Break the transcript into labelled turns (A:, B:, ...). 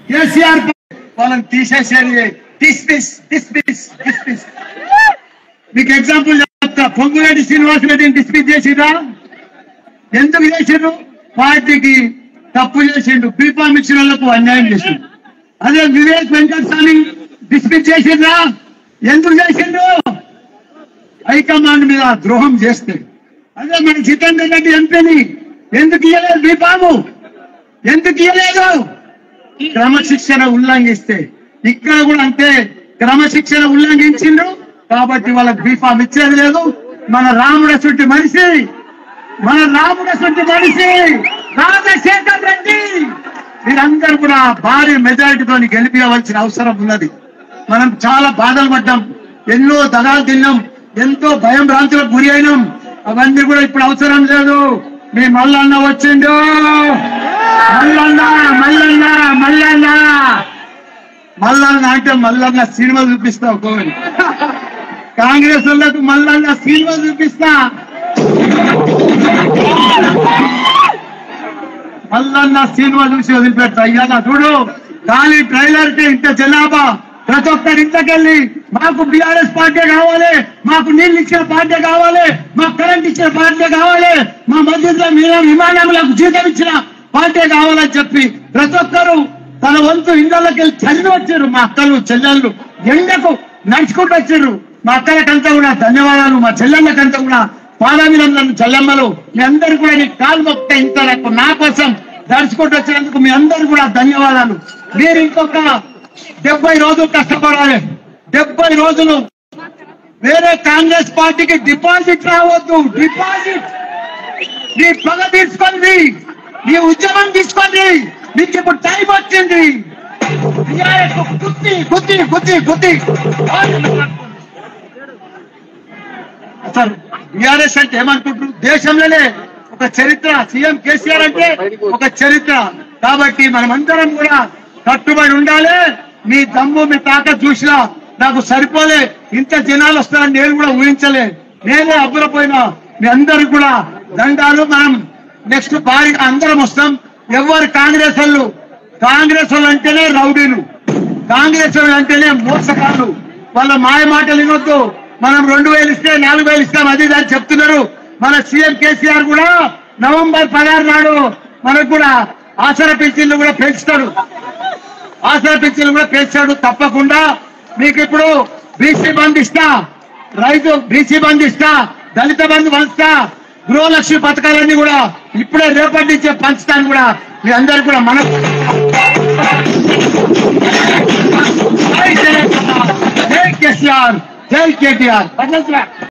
A: కేసీఆర్ వాళ్ళని తీసేసేది dismiss dismiss dismiss మీకు ఎగ్జాంపుల్ చెప్తా పొంగురెడ్డి శ్రీనివాసరెడ్డిని డిస్మిస్ చేసిరా ఎందుకు చేసిండ్రు పార్టీకి తప్పు చేసిండు బీఫామ్ ఇచ్చిన వాళ్ళకు అన్యాయం చేసిండు అదే వివేక్ వెంకట స్వామి డిస్మిస్ చేసిండ్రా ఎందుకు చేసిండ్రు హైకమాండ్ మీద ద్రోహం చేస్తే అదే మన జితేందర్ రెడ్డి ఎంపీని ఎందుకు ఇయ్యలేదు బీఫాము ఎందుకు ఇయ్యలేదు క్రమశిక్షణ ఉల్లంఘిస్తే ఇక్కడ కూడా అంతే క్రమశిక్షణ ఉల్లంఘించిండ్రు కాబట్టి వాళ్ళకి బీఫామ్ ఇచ్చేది లేదు మన రాముడ చుట్టి మనిషి మన రాముడ చుట్టి మనిషి రాజశేఖర్ రెడ్డి మీరందరూ కూడా భారీ మెజారిటీతో గెలిపించవలసిన అవసరం ఉన్నది మనం చాలా బాధలు పడ్డాం ఎన్నో దగాలు తిన్నాం ఎంతో భయం భ్రాంతులకు గురి అయినాం అవన్నీ కూడా ఇప్పుడు అవసరం లేదు మీ మల్లన్న వచ్చిండు మల్లన్న మల్లన్న మల్లన్న మల్లన్న అంటే మల్లన్న సినిమా చూపిస్తా కోని కాంగ్రెస్ వాళ్ళకు మల్లన్న సినిమా చూపిస్తా మల్లన్న సినిమా చూసి వదిలిపెడతా ఇవాళ చూడు ఖాళీ ట్రైలర్ కి ఇంత జనాభా ప్రతి ఒక్కరి ఇంతకెళ్ళి మాకు బిఆర్ఎస్ పార్టీ కావాలి మాకు నీళ్ళు ఇచ్చిన పార్టీ కావాలి మాకు కరెంట్ ఇచ్చిన పార్టీ కావాలి మా మధ్యలో మీరు విమానములకు జీతం ఇచ్చిన పార్టీ కావాలని చెప్పి ప్రతి ఒక్కరు తన వంతు ఇళ్ళకి వెళ్ళి చల్లి వచ్చారు మా అక్కలు చెల్లెళ్ళు ఎండకు నడుచుకుంటూ వచ్చారు మా అక్కలకంతా కూడా ధన్యవాదాలు మా చెల్లెళ్ళకంతా కూడా పాదాభినందనలు చెల్లెమ్మలు మీ అందరు కూడా నీ కాలు మొక్క ఇంత నాకు నా కోసం నడుచుకుంటూ వచ్చినందుకు మీ అందరు కూడా ధన్యవాదాలు మీరు ఇంకొక డెబ్బై రోజులు కష్టపడాలి డెబ్బై రోజులు వేరే కాంగ్రెస్ పార్టీకి డిపాజిట్ రావద్దు డిపాజిట్ నీ పగ తీసుకోండి నీ ఉద్యమం తీసుకోండి మీకు ఇప్పుడు టైం వచ్చింది TRS కు గుద్ది గుద్ది గుద్ది గుద్ది అసలు బిఆర్ఎస్ అంటే ఏమనుకుంటారు దేశంలోనే ఒక చరిత్ర సీఎం కేసీఆర్ అంటే ఒక చరిత్ర కాబట్టి మనమందరం కూడా కట్టుబడి ఉండాలి మీ దమ్ము మీ తాకత్ చూసినా నాకు సరిపోలే ఇంత జనాలు వస్తారని నేను కూడా ఊహించలే నేనే అబ్బురపోయినా మీ అందరికి కూడా దండాలు మనం నెక్స్ట్ భారీగా అందరం వస్తాం ఎవరు కాంగ్రెస్ వాళ్ళు కాంగ్రెస్ వాళ్ళు అంటేనే రౌడీలు కాంగ్రెస్ వాళ్ళు అంటేనే మోసకాలు వాళ్ళ మాయ మాటలు వినొద్దు మనం రెండు వేలు ఇస్తే నాలుగు వేలు ఇస్తాం అది దాన్ని చెప్తున్నారు మన సీఎం కేసీఆర్ కూడా నవంబర్ పదహారు నాడు మనకు కూడా ఆసర పెన్షన్లు కూడా పెంచుతాడు ఆసర పెన్షన్లు కూడా పెంచాడు తప్పకుండా మీకు ఇప్పుడు బీసీ బంద్ ఇస్తా రైతు బీసీ బంద్ ఇస్తా దళిత బంధు పంచుతా గృహలక్ష్మి పథకాలన్నీ కూడా ఇప్పుడే రేపటి నుంచే పంచుతాను కూడా మీ అందరు కూడా మన జై తెలంగాణ, జై కేసీఆర్ జై కేటీఆర్